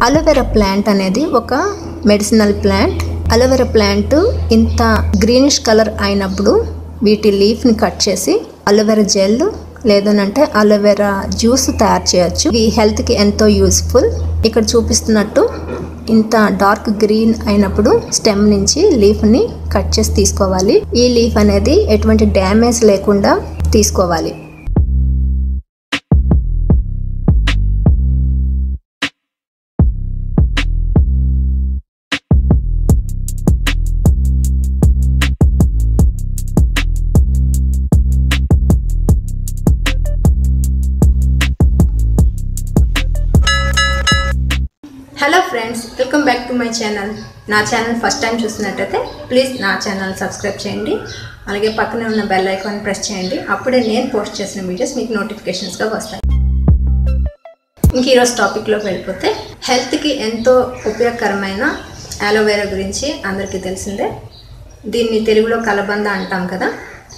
aloe vera plant అనేది ఒక medicinal plant aloe vera plant ఇంత గ్రీనిష్ కలర్ అయినప్పుడు వీటి లీఫ్ని కట్ చేసి అలోవెరా జెల్ లేదనంటే అలోవెరా జ్యూస్ తయారు చేయొచ్చు ఇది హెల్త్కి ఎంతో యూస్ఫుల్ ఇక్కడ చూపిస్తున్నట్టు ఇంత డార్క్ గ్రీన్ అయినప్పుడు స్టెమ్ నుంచి లీఫ్ని కట్ చేసి తీసుకోవాలి ఈ లీఫ్ అనేది ఎటువంటి డ్యామేజ్ లేకుండా తీసుకోవాలి hello friends welcome back to my channel నా ఛానల్ ఫస్ట్ టైం చూస్తున్నట్టయితే ప్లీజ్ నా ఛానల్ సబ్స్క్రైబ్ చేయండి అలాగే పక్కనే ఉన్న బెల్ ఐకాన్ ప్రెస్ చేయండి అప్పుడే నేను పోస్ట్ చేసిన వీడియోస్ మీకు నోటిఫికేషన్స్గా వస్తాయి ఇంక ఈరోజు టాపిక్లోకి వెళ్ళిపోతే హెల్త్కి ఎంతో ఉపయోగకరమైన అలోవెరా గురించి అందరికీ తెలిసిందే దీన్ని తెలుగులో కలబంద అంటాం కదా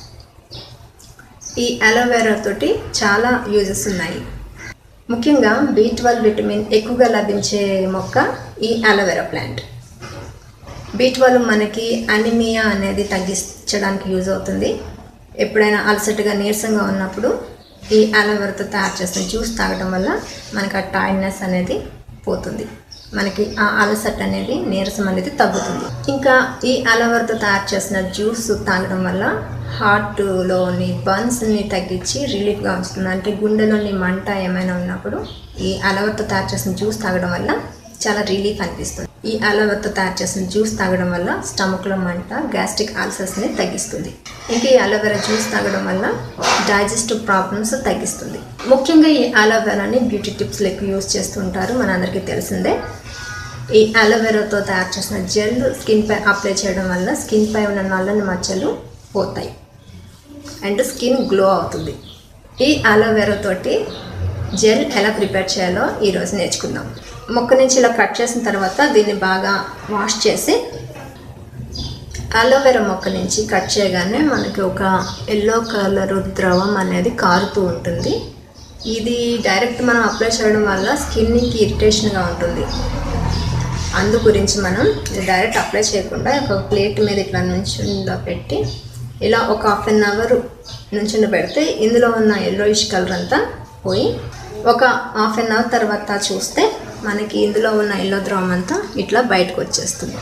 ఈ అలోవెరా తోటి చాలా యూజెస్ ఉన్నాయి ముఖ్యంగా బి ట్వెల్వ్ విటమిన్ ఎక్కువగా లభించే మొక్క ఈ అలోవెరా ప్లాంట్ బి ట్వెల్వ్ మనకి అనిమియా అనేది తగ్గించడానికి యూజ్ అవుతుంది ఎప్పుడైనా అలసటగా నీరసంగా ఉన్నప్పుడు ఈ అలోవెరాతో తయారు చేసిన జ్యూస్ తాగడం వల్ల మనకి ఆ టైర్డ్నెస్ అనేది పోతుంది మనకి ఆ అలసట అనేది నీరసం అనేది తగ్గుతుంది ఇంకా ఈ అలోవెరాతో తయారు చేసిన జ్యూస్ తాగడం వల్ల హార్ట్లోని బర్న్స్ని తగ్గించి రిలీఫ్గా ఉంచుతుంది అంటే గుండెలోని మంట ఏమైనా ఉన్నప్పుడు ఈ అలవర్తో తయారు చేసిన జ్యూస్ తాగడం వల్ల చాలా రిలీఫ్ అనిపిస్తుంది ఈ అలవర్తో తయారు చేసిన జ్యూస్ తాగడం వల్ల స్టమక్లో మంట గ్యాస్ట్రిక్ అల్సర్స్ని తగ్గిస్తుంది ఇంకా ఈ అలోవెరా జ్యూస్ తాగడం వల్ల డైజెస్టివ్ ప్రాబ్లమ్స్ తగ్గిస్తుంది ముఖ్యంగా ఈ అలోవెరాని బ్యూటీ టిప్స్ లెక్క యూజ్ చేస్తుంటారు మనందరికీ తెలిసిందే ఈ అలోవెరాతో తయారు చేసిన జెల్ స్కిన్ పై అప్లై చేయడం వల్ల స్కిన్ పై ఉన్న నల్లని మచ్చలు పోతాయి అండ్ స్కిన్ గ్లో అవుతుంది ఈ అలోవెరా తోటి జెల్ ఎలా ప్రిపేర్ చేయాలో ఈరోజు నేర్చుకుందాం మొక్క నుంచి ఇలా కట్ చేసిన తర్వాత దీన్ని బాగా వాష్ చేసి అలోవెరా మొక్క నుంచి కట్ చేయగానే మనకి ఒక ఎల్లో కలర్ ద్రవం అనేది కారుతూ ఉంటుంది ఇది డైరెక్ట్ మనం అప్లై చేయడం వల్ల స్కిన్కి ఇరిటేషన్గా ఉంటుంది అందు గురించి మనం ఇది డైరెక్ట్ అప్లై చేయకుండా ఒక ప్లేట్ మీద ఇట్లా నుంచుండ పెట్టి ఇలా ఒక హాఫ్ అన్ అవర్ నుంచుండ పెడితే ఇందులో ఉన్న ఎల్లోయిష్ కలర్ అంతా పోయి ఒక హాఫ్ అన్ అవర్ తర్వాత చూస్తే మనకి ఇందులో ఉన్న ఎల్లో ద్రవం అంతా ఇట్లా బయటకు వచ్చేస్తుంది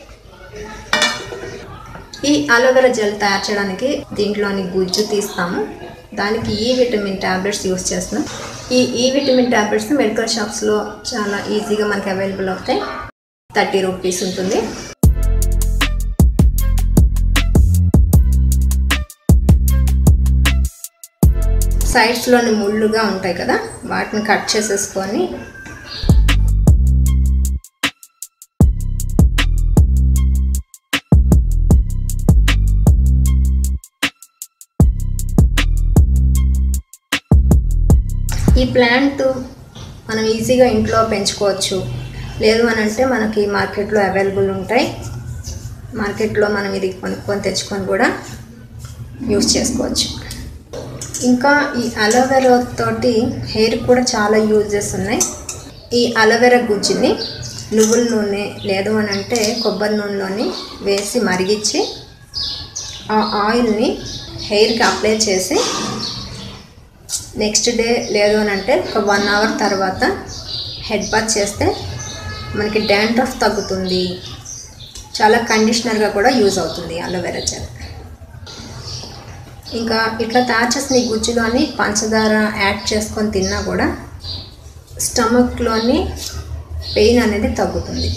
ఈ అలోవెరా జెల్ తయారు చేయడానికి దీంట్లోని గుజ్జు తీస్తాము దానికి ఈ విటమిన్ ట్యాబ్లెట్స్ యూస్ చేస్తున్నాం ఈ ఈ విటమిన్ ట్యాబ్లెట్స్ మెడికల్ షాప్స్లో చాలా ఈజీగా మనకి అవైలబుల్ అవుతాయి థర్టీ రూపీస్ ఉంటుంది సైడ్స్లోని ముళ్ళుగా ఉంటాయి కదా వాటిని కట్ చేసేసుకొని ఈ ప్లాంట్ మనం ఈజీగా ఇంట్లో పెంచుకోవచ్చు లేదు అని అంటే మనకి మార్కెట్లో అవైలబుల్ ఉంటాయి మార్కెట్లో మనం ఇది కొనుక్కొని తెచ్చుకొని కూడా యూస్ చేసుకోవచ్చు ఇంకా ఈ అలోవెరా తోటి హెయిర్ కూడా చాలా యూజెస్ ఉన్నాయి ఈ అలోవెరా గుజ్జుని నువ్వుల నూనె లేదు అని అంటే కొబ్బరి నూనెలోని వేసి మరిగించి ఆ ఆయిల్ని హెయిర్కి అప్లై చేసి నెక్స్ట్ డే లేదు అని అంటే ఒక వన్ అవర్ తర్వాత హెడ్ బాత్ చేస్తే మనకి డాండ్రఫ్ తగ్గుతుంది చాలా కండిషనర్గా కూడా యూజ్ అవుతుంది అలోవెరా జెల్ ఇంకా ఇట్లా తయారు చేసిన ఈ గుజ్జులోని పంచదార యాడ్ చేసుకొని తిన్నా కూడా స్టమక్లోని పెయిన్ అనేది తగ్గుతుంది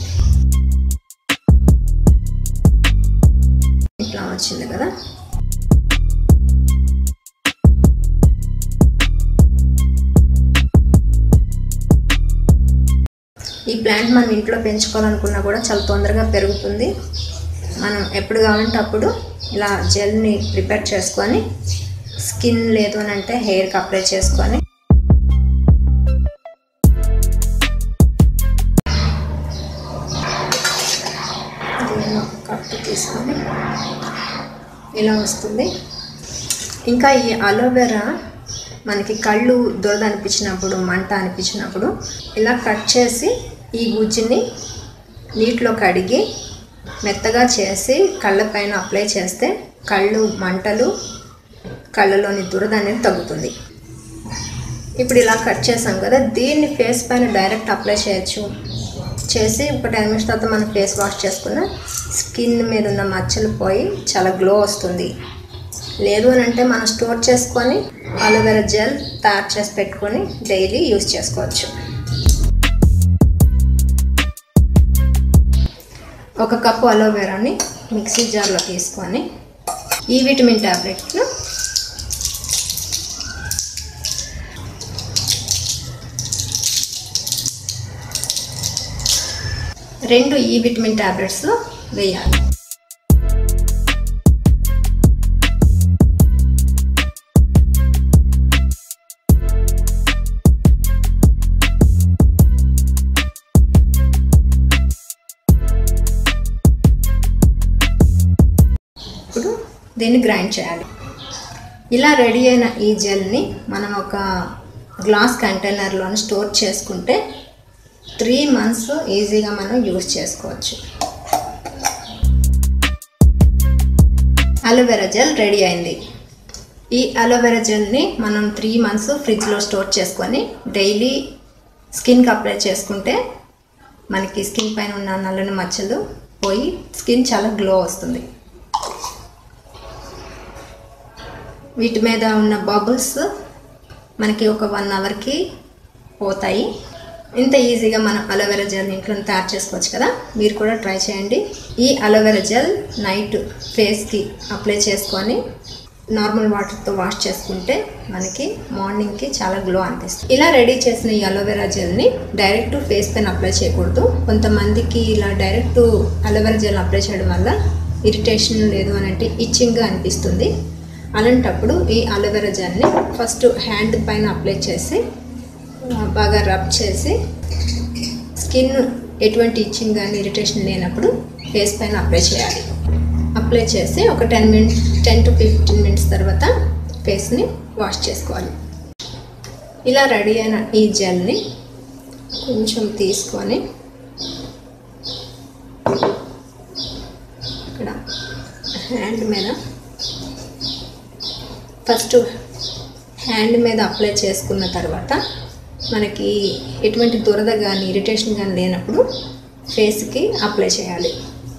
ఇట్లా వచ్చింది కదా ఈ ప్లాంట్ మనం ఇంట్లో పెంచుకోవాలనుకున్నా కూడా చాలా తొందరగా పెరుగుతుంది మనం ఎప్పుడు కావాలంటే అప్పుడు ఇలా జెల్ని ప్రిపేర్ చేసుకొని స్కిన్ లేదు అని అంటే హెయిర్కి అప్లై చేసుకొని దీనిలో కప్పు తీసుకొని ఇలా వస్తుంది ఇంకా ఈ అలోవెరా మనకి కళ్ళు దురద అనిపించినప్పుడు మంట అనిపించినప్పుడు ఇలా కట్ చేసి ఈ గుజ్జుని నీటిలో కడిగి మెత్తగా చేసి కళ్ళపైన అప్లై చేస్తే కళ్ళు మంటలు కళ్ళలోని దురద అనేది తగ్గుతుంది ఇప్పుడు ఇలా కట్ చేసాం కదా దీన్ని ఫేస్ పైన డైరెక్ట్ అప్లై చేయొచ్చు చేసి ఒక టెన్ మినిట్స్ తర్వాత మనం ఫేస్ వాష్ చేసుకున్న స్కిన్ మీద ఉన్న మచ్చలు పోయి చాలా గ్లో వస్తుంది లేదు అని అంటే మనం స్టోర్ చేసుకొని అలోవెరా జెల్ తయారు చేసి పెట్టుకొని డైలీ యూస్ చేసుకోవచ్చు ఒక కప్పు అలోవెరాని మిక్సీ జార్లో తీసుకొని ఈ విటమిన్ ట్యాబ్లెట్ను రెండు ఈ విటమిన్ ట్యాబ్లెట్స్లో వేయాలి ఇప్పుడు దీన్ని గ్రైండ్ చేయాలి ఇలా రెడీ అయిన ఈ జెల్ని మనం ఒక గ్లాస్ కంటైనర్లో స్టోర్ చేసుకుంటే త్రీ మంత్స్ ఈజీగా మనం యూజ్ చేసుకోవచ్చు అలోవెరా జెల్ రెడీ అయింది ఈ అలోవెరా జెల్ని మనం త్రీ మంత్స్ ఫ్రిడ్జ్లో స్టోర్ చేసుకొని డైలీ స్కిన్కి అప్లై చేసుకుంటే మనకి స్కిన్ పైన ఉన్న నల్లని మచ్చలు పోయి స్కిన్ చాలా గ్లో వస్తుంది వీటి మీద ఉన్న బబుల్స్ మనకి ఒక వన్ అవర్కి పోతాయి ఇంత ఈజీగా మనం అలోవెరా జెల్ ఇంట్లో తయారు చేసుకోవచ్చు కదా మీరు కూడా ట్రై చేయండి ఈ అలోవెరా జెల్ నైట్ ఫేస్కి అప్లై చేసుకొని నార్మల్ వాటర్తో వాష్ చేసుకుంటే మనకి మార్నింగ్కి చాలా గ్లో అనిపిస్తుంది ఇలా రెడీ చేసిన ఈ అలోవెరా జెల్ని డైరెక్ట్ ఫేస్ పైన అప్లై చేయకూడదు కొంతమందికి ఇలా డైరెక్ట్ అలోవెరా జెల్ అప్లై చేయడం వల్ల ఇరిటేషన్ లేదు అని అంటే ఇచ్చింగ్గా అనిపిస్తుంది అలాంటప్పుడు ఈ అలోవెరా జెల్ని ఫస్ట్ హ్యాండ్ పైన అప్లై చేసి బాగా రబ్ చేసి స్కిన్ ఎటువంటి ఇచ్చింగ్ కానీ ఇరిటేషన్ లేనప్పుడు ఫేస్ పైన అప్లై చేయాలి అప్లై చేసి ఒక ten minutes ten to fifteen minutes తర్వాత ఫేస్ని వాష్ చేసుకోవాలి ఇలా రెడీ అయిన ఈ జెల్ని కొంచెం తీసుకొని ఇక్కడ హ్యాండ్ మీద ఫస్ట్ హ్యాండ్ మీద అప్లై చేసుకున్న తర్వాత మనకి ఎటువంటి దురద కానీ ఇరిటేషన్ కానీ లేనప్పుడు ఫేస్కి అప్లై చేయాలి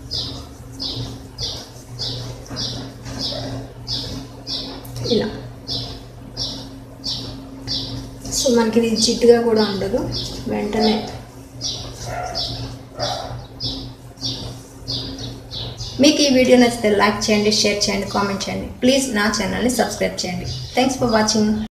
ఇలా సో మనకి ఇది జిడ్డుగా కూడా ఉండదు వెంటనే మీకు ఈ వీడియో నచ్చితే లైక్ చేయండి షేర్ చేయండి కామెంట్ చేయండి ప్లీజ్ నా ఛానల్ని సబ్స్క్రైబ్ చేయండి థ్యాంక్స్ ఫర్ వాచింగ్